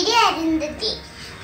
പേര് അരുന്ധതി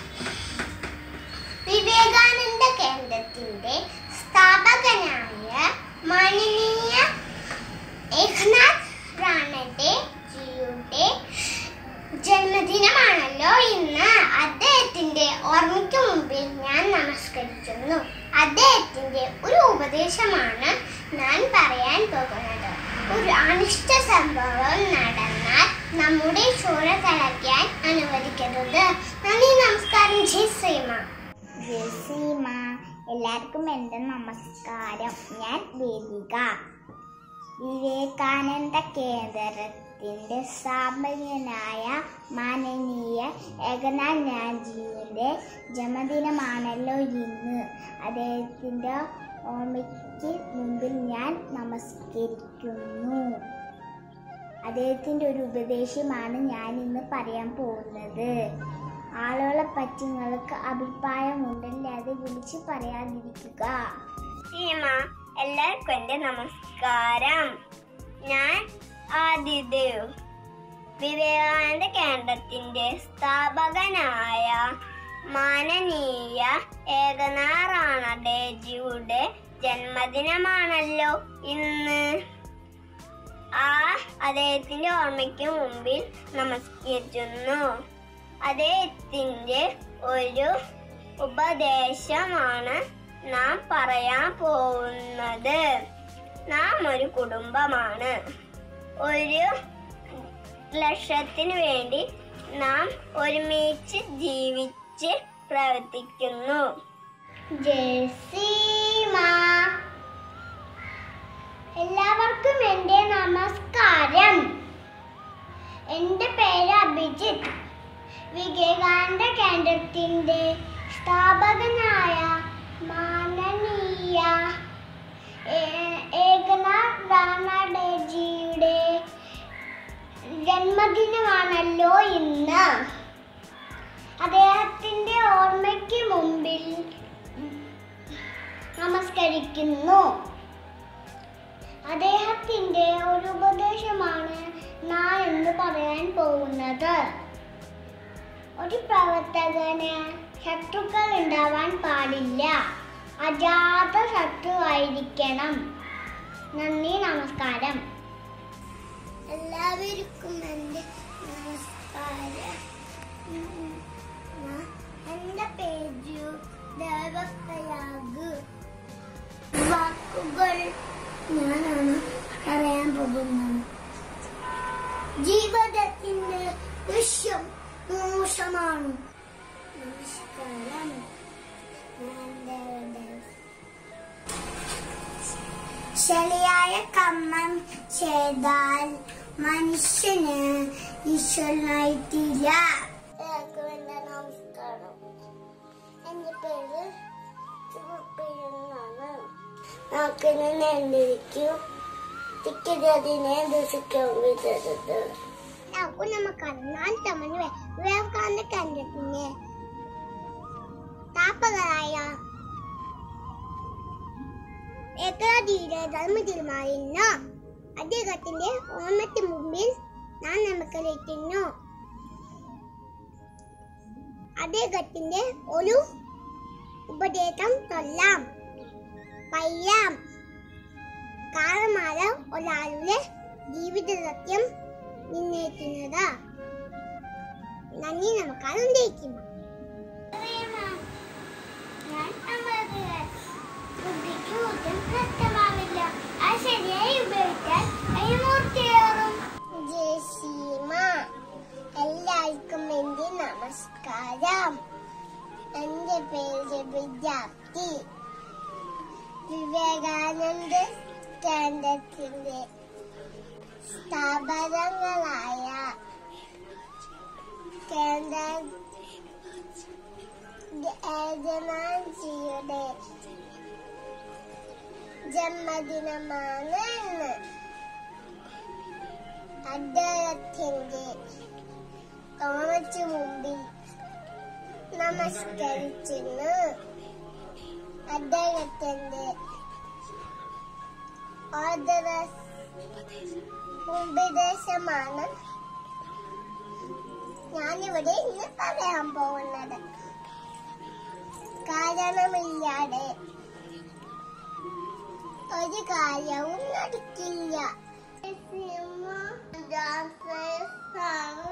വിവേകാനന്ദ കേന്ദ്രത്തിന്റെ സ്ഥാപകനായ മാനനീയ ഏകനാഥ് റാണയുടെ ജിയുടെ ജന്മദിനമാണല്ലോ ഇന്ന് അദ്ദേഹത്തിന്റെ ഓർമ്മയ്ക്ക് മുമ്പിൽ ഞാൻ നമസ്കരിക്കുന്നു അദ്ദേഹത്തിന്റെ ഒരു ഉപദേശമാണ് ഞാൻ പറയാൻ പോകുന്നത് ഒരു അനിഷ്ട സംഭവം നടന്നാൽ നമ്മുടെ ചോര തിളയ്ക്കാൻ അനുവദിക്കരുത് നന്ദി നമസ്കാരം ജി ശ്രീമ ജസീമ എല്ലാവർക്കും എൻ്റെ നമസ്കാരം ഞാൻ വേദിക വിവേകാനന്ദ കേന്ദ്രത്തിൻ്റെ സ്ഥാപകനായ മാനനീയ ഏകനാഥ് നാജിയുടെ ജന്മദിനമാണല്ലോ ഇന്ന് അദ്ദേഹത്തിൻ്റെ ഓർമ്മയ്ക്ക് മുമ്പിൽ ഞാൻ നമസ്കരിക്കുന്നു അദ്ദേഹത്തിൻ്റെ ഒരു ഉപദേശമാണ് ഞാൻ ഇന്ന് പറയാൻ പോകുന്നത് ആളുകളെ പറ്റി നിങ്ങൾക്ക് അഭിപ്രായമുണ്ടെങ്കിൽ അത് വിളിച്ച് പറയാതിരിക്കുക സീമ എല്ലാവർക്കും എൻ്റെ നമസ്കാരം ഞാൻ ആദിദേവ് വിവേകാനന്ദ കേന്ദ്രത്തിന്റെ സ്ഥാപകനായ മാനനീയ ഏകനാറാണദേജിയുടെ ജന്മദിനമാണല്ലോ ഇന്ന് ആ അദ്ദേഹത്തിന്റെ ഓർമ്മയ്ക്ക് മുമ്പിൽ നമസ്കരിക്കുന്നു അദ്ദേഹത്തിന്റെ ഒരു ഉപദേശമാണ് നാം പറയാൻ പോകുന്നത് നാം ഒരു കുടുംബമാണ് ഒരു ലക്ഷ്യത്തിന് വേണ്ടി നാം ഒരുമിച്ച് ജീവിച്ച് പ്രവർത്തിക്കുന്നു ജസീമ എല്ലാവർക്കും എൻ്റെ നമസ്കാരം എൻ്റെ പേര് അഭിജിത്ത് വിവേകാനന്ദ കേന്ദ്രത്തിൻ്റെ സ്ഥാപകനായ മാനനീയ ഏ- ഏകനാഥ് റാണാഡേജിയുടെ ജന്മദിനമാണല്ലോ ഇന്ന് അദ്ദേഹത്തിൻ്റെ ഓർമ്മയ്ക്ക് മുമ്പിൽ നമസ്കരിക്കുന്നു അദ്ദേഹത്തിന്റെ ഒരു ഉപദേശമാണ് ഞാൻ എന്ന് പറയാൻ പോകുന്നത് ഒരു പ്രവർത്തകന് ശത്രുക്കൾ ഉണ്ടാവാൻ പാടില്ല അജാത ശത്രുവായിരിക്കണം നന്ദി നമസ്കാരം എല്ലാവർക്കും എൻ്റെ നമസ്കാരം ഉം, ഞാൻ- എൻ്റെ പേര് ദേവപ്രയാഗ് വാക്കുകൾ ഞാനാണ് പറയാൻ പോകുന്നത് ജീവിതത്തിന്റെ ദൃശ്യം മോശമാണ് നമസ്കാരം ഞാൻ ദേവദേവ്. ശരിയായ കർമ്മം ചെയ്താൽ മനുഷ്യന് ഈശ്വരനായിട്ടില്ല എല്ലാവർക്കും എൻ്റെ നമസ്കാരം എൻ്റെ പേര് ചുവപ്പിരുന്നാണ് നാക്കിന് നെല്ലിരിക്കും തിക്കതിനെ ദൂഷിക്കാൻ വിതരുത് నాకు నమ్మకం తమను వివేకానంద కేంద్రത്തിന് സ്ഥാപകരായ ഏകാധിയുടെ ധർമ്മതിരുമായിരുന്നു അദ്ദേഹത്തിന്റെ ഓർമ്മത്തിന് മുമ്പിൽ ഞാൻ നമസ്കരിക്കുന്നു അദ്ദേഹത്തിന്റെ ഒരു ഉപദേശം ചൊല്ലാം പറയാം കാരണമാണ് ഒരാളുടെ ജീവിത സത്യം നിർണ്ണയിക്കുന്നത് നന്ദി നമുക്കാണ് ഉന്നയിക്കുന്നു എല്ലാവർക്കും എന്റെ നമസ്കാരം എന്റെ പേര് വിദ്യാർത്ഥി വിവേകാനന്ദ കേന്ദ്രത്തിന്റെ സ്ഥാപനങ്ങളായ കേന്ദ്ര ഏജനാജിയുടെ ജന്മദിനമാണ് ഇന്ന് അദ്ദേഹത്തിന്റെ ഓണച്ചു മുമ്പിൽ നമസ്കരിച്ചിരുന്നു അദ്ദേഹത്തിന്റെ ഉപദേശമാണ് ഞാനിവിടെ ഇന്ന് പറയാൻ പോകുന്നത് കാരണമില്ലാതെ ഒരു കാര്യവും നടക്കില്ല സിനിമ ഡാൻസേഴ്സാണ്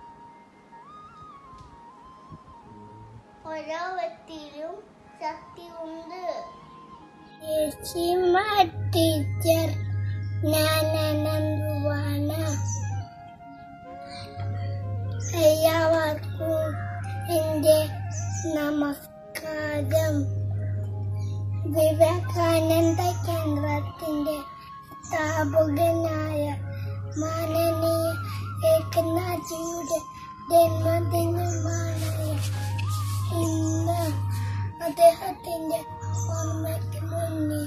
ഓരോ വ്യക്തിയിലും ശക്തിയുണ്ട് യേശിമ ടീച്ചർ ഞാൻ അനന്തുവാണ് എല്ലാവർക്കും എൻ്റെ നമസ്കാരം വിവേകാനന്ദ കേന്ദ്രത്തിന്റെ സ്ഥാപകനായ മാനനീയ ഏകനാഥിയുടെ ജന്മദിനമാണ് ഇന്ന് അദ്ദേഹത്തിന്റെ ഓർമ്മയ്ക്ക് മുന്നിൽ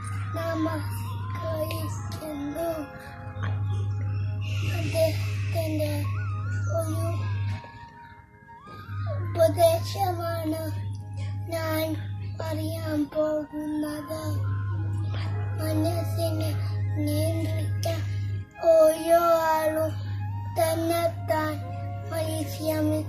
നമസ്കരിക്കുന്നു അദ്ദേഹത്തിന്റെ ഒരു ഉപദേശമാണ് ഞാൻ പറയാൻ പോകുന്നത് മനസ്സിനെ നിയന്ത്രിക്കാൻ ഓരോ ആളും തന്നെത്താൻ പരിശ്രമിക്കണം